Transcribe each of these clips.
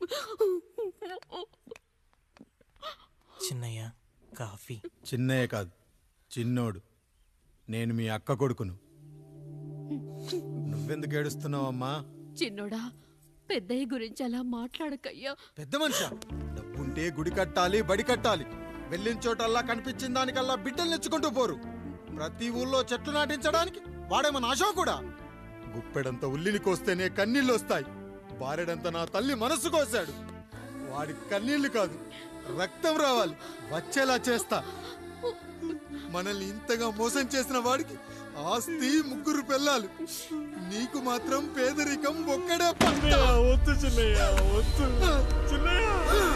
Chinnaiah coffee Chinnaiah కాదు చిన్నోడు నేను మీ అక్క కొడుకును నువ్వెందుకు ఏడుస్తున్నావమ్మా చిన్నోడా పెద్దయ్య గురించి అలా మాట్లాడకయ్యా పెద్ద మనిషి డబ్బుంటే గుడి కట్టాలి బడి కట్టాలి వెళ్ళిన చోటల్లా కనిపించిన దానికల్లా బిడ్డలు నెచ్చుకుంటూ పోరు ప్రతి ఊళ్ళో చెట్లు నాటించడానికి వాడేమన్నా అశోకుడా గుప్పెడంత ఉల్లిని కోస్తేనే కన్నీళ్ళు వస్తాయి బారెడంత నా తల్లి మనసు కోసాడు వాడి కన్నీళ్లు కాదు రక్తం రావాలి వచ్చేలా చేస్తా మనల్ని ఇంతగా మోసం చేసిన వాడికి ఆస్తి ముగ్గురు పిల్లలు నీకు మాత్రం పేదరికం ఒక్కడే పంట వద్దు చిన్నయ్య వద్దు చిన్నయ్య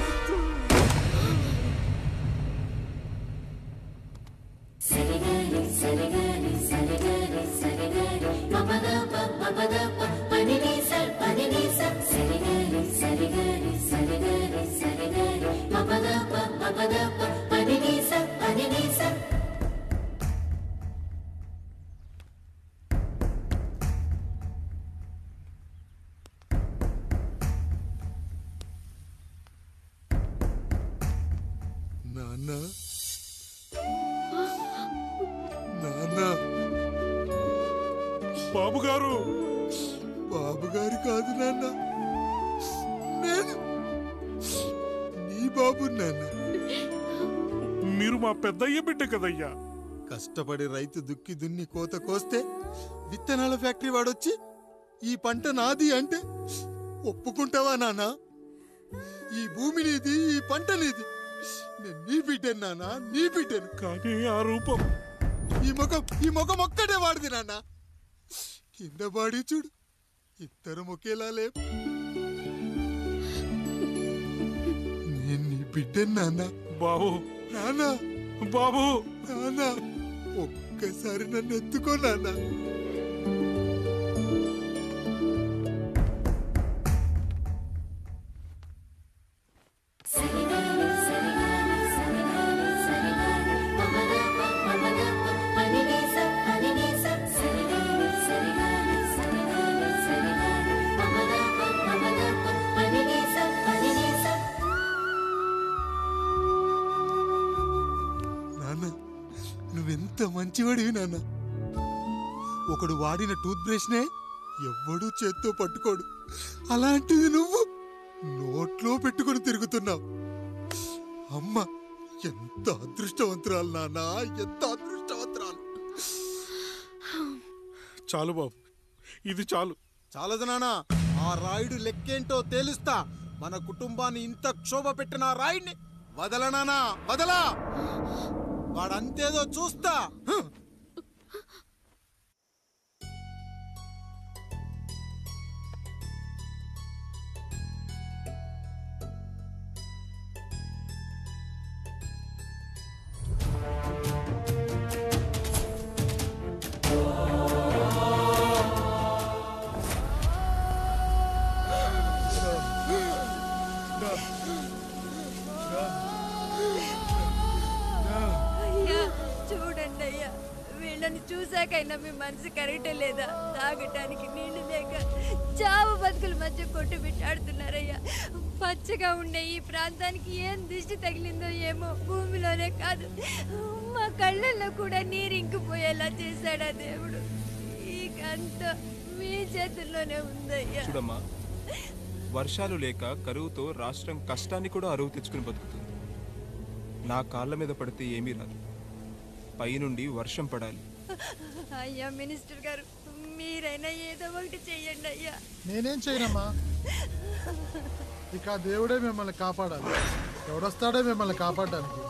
సరిగరి సరిగరి సరిగరి సరిగరి మపదప మపదప పనిని సర్ పనిని సర్ సరిగరి సరిగరి సరిగరి సరిగరి మపదప మపదప పనిని సర్ పనిని సర్ నాన్న నాన్న బాబు గారు బాబు గారు కాదు నాన్న నేను నీ బాబు నాన్న మీరు మా పెద్దయ్య బిడ్డ కదయ్యా కష్టపడి రైతు దుక్కి దున్ని కోత కోస్తే విత్తనాల ఫ్యాక్టరీ వాడొచ్చి ఈ పంట నాది అంటే ఒప్పుకుంటావా నాన్న ఈ భూమి నీది ఈ పంట నీది నేను నీ బిడ్డను నాన్న నీ బిడ్డను కానీ ఆ రూపం ఈ ముఖం ఈ ముఖం ఒక్కటే వాడిది నాన్న కింద బాడీ చూడు ఇద్దరు ఒకేలా లేవు నేను నీ బిడ్డను నాన్న బాబు నాన్న బాబు నాన్న ఒక్కసారి నన్ను ఎత్తుకో నాన్న సరిగరి సరిగరి సరిగరి సరిగరి మపదప మపదప పనిని సర్ పనిని సర్ సరిగరి సరిగరి సరిగరి సరిగరి మపదప మపదప పనిని సర్ పనిని సర్ నాన్న నువ్వెంత మంచివాడివి నాన్న ఒకడు వాడిన టూత్ బ్రష్నే ఎవ్వడూ చేత్తో పట్టుకోడు అలాంటిది నువ్వు నోట్లో పెట్టుకుని తిరుగుతున్నావు అమ్మ ఎంత అదృష్టవంతురాలు నాన్న ఎంత అదృష్టవంతురాలు చాలు బాబు ఇది చాలు చాలదు నాన్న ఆ రాయుడు లెక్కేంటో తేలుస్తా మన కుటుంబాన్ని ఇంత క్షోభ పెట్టిన ఆ రాయుడిని వదలనానా వదలా వాడంతేదో చూస్తా హ్. అయ్యా చూడండి అయ్యా వీళ్ళని చూసాకైనా మీ మనసు కరెక్టే లేదా తాగటానికి నీళ్లు లేక చావు బతుకుల మధ్య కొట్టు బిట్టాడుతున్నారయ్యా పచ్చగా ఉండే ఈ ప్రాంతానికి ఏం దిష్టి తగిలిందో ఏమో భూమిలోనే కాదు మా కళ్ళల్లో కూడా నీరు ఇంకిపోయేలా చేశాడా దేవుడు ఈకంతా మీ చేతుల్లోనే ఉందయ్యా చూడమ్మా వర్షాలు లేక కరువుతో రాష్ట్రం కష్టాన్ని కూడా అరువు తెచ్చుకుని బతుకుతుంది నా కాళ్ళ మీద పడితే ఏమీ రాదు పైనుండి వర్షం పడాలి అయ్యా మినిస్టర్ గారు మీరైనా ఏదో ఒకటి చెయ్యండి అయ్యా నేనేం చేయనమ్మా ఇక ఆ దేవుడే మిమ్మల్ని కాపాడాలి ఎవడొస్తాడే మిమ్మల్ని కాపాడడానికి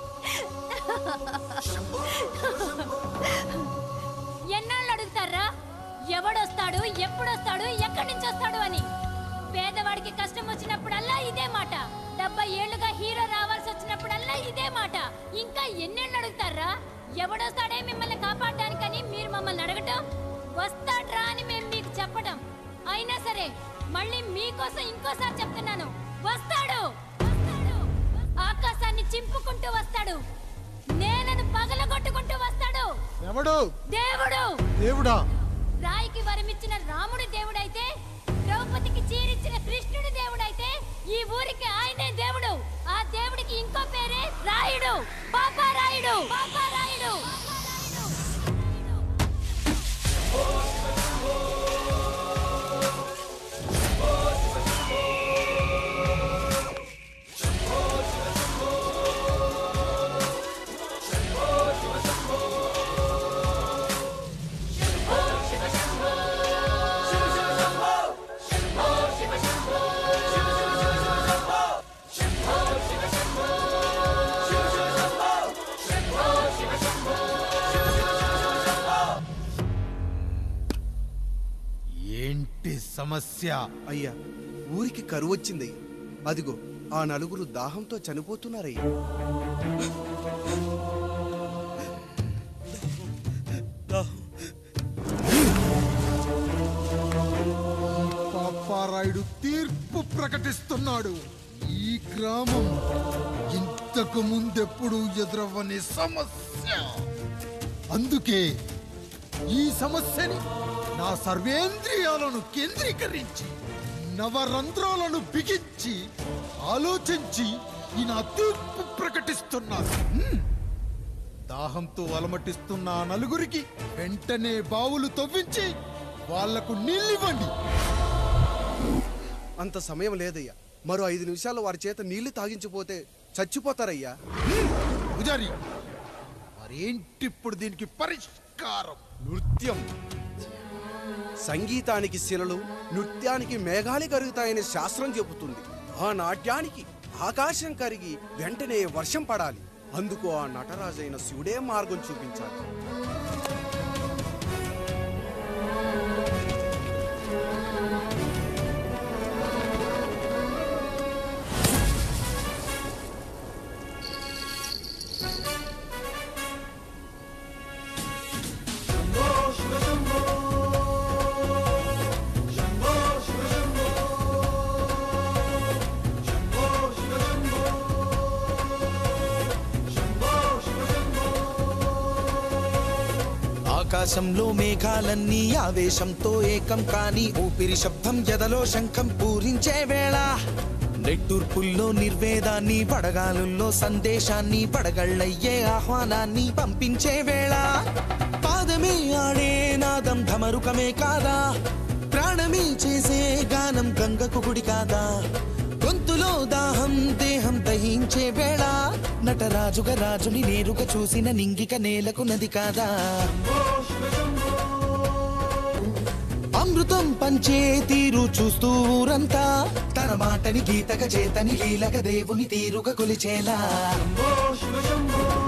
ఎన్నాళ్ళు అడుగుతారా ఎవడొస్తాడు ఎప్పుడొస్తాడు ఎక్కడి నుంచి వస్తాడు అని పేదవాడికి కష్టం వచ్చినప్పుడల్లా ఇదే మాట డెబ్బై ఏళ్లుగా హీరో రావాల్సి వచ్చినప్పుడల్లా ఇదే మాట ఇంకా ఎన్నెళ్ళు అడుగుతారా ఎవడొస్తాడే మిమ్మల్ని కాపాడడానికని మీరు మమ్మల్ని అడగటం వస్తాడ్రా అని మేము మీకు చెప్పడం అయినా సరే మళ్ళీ మీకోసం ఇంకోసారి చెప్తున్నాను వస్తాడు వస్తాడు ఆకాశాన్ని చింపుకుంటూ వస్తాడు నేలను పగలగొట్టుకుంటూ వస్తాడు ఎవడు దేవుడు దేవుడా రాయికి వరమిచ్చిన రాముడు దేవుడైతే ద్రౌపదికి చీరిచ్చిన కృష్ణుడు దేవుడైతే ఈ ఊరికి బాబా పేరే రాయుడు బాబా రాయుడు బాబా రాయుడు ఏంటి సమస్య అయ్యా ఊరికి కరువు వచ్చింది అదిగో ఆ నలుగురు దాహంతో చనిపోతున్నారయ్యా పాపారాయుడు తీర్పు ప్రకటిస్తున్నాడు ఈ గ్రామం ఇంతకు ముందెప్పుడు ఎదురవ్వని సమస్య అందుకే ఈ సమస్యని నా సర్వేంద్రియాలను కేంద్రీకరించి నవరంధ్రాలను బిగించి ఆలోచించి ఈ నా తీర్పు ప్రకటిస్తున్నాను హ్మ్. దాహంతో అలమటిస్తున్న ఆ నలుగురికి వెంటనే బావులు తవ్వించి వాళ్లకు నీళ్ళివ్వండి అంత సమయం లేదయ్యా మరో ఐదు నిమిషాల్లో వారి చేత నీళ్లు తాగించిపోతే చచ్చిపోతారయ్యా పూజారి మరేంటిప్పుడు దీనికి పరిష్కారం నృత్యం సంగీతానికి శిలలు నృత్యానికి మేఘాలు కరుగుతాయని శాస్త్రం చెబుతుంది ఆ నాట్యానికి ఆకాశం కరిగి వెంటనే వర్షం పడాలి అందుకు ఆ నటరాజైన శివుడే మార్గం చూపించాలి ఆకాశంలో మేఘాలన్నీ ఆవేశంతో ఏకం కాని ఊపిరి శబ్దం ఎదలో శంఖం పూరించే వేళ నెట్టూర్పుల్లో నిర్వేదాన్ని పడగాలుల్లో సందేశాన్ని పడగళ్ళయ్యే ఆహ్వానాన్ని పంపించే వేళ పాదమే ఆడే నాదం ధమరుకమే కాదా ప్రాణమే చేసే గానం గంగకు గుడి కాదా గొంతులో దాహం దేహం దహించే వేళ నటరాజుగా రాజుని నేరుగా చూసిన నింగిక నేలకు నది కాదా అమృతం పంచే తీరు చూస్తూ ఊరంతా తన మాటని గీతక చేతని లీలక దేవుని తీరుగా కొలిచేలా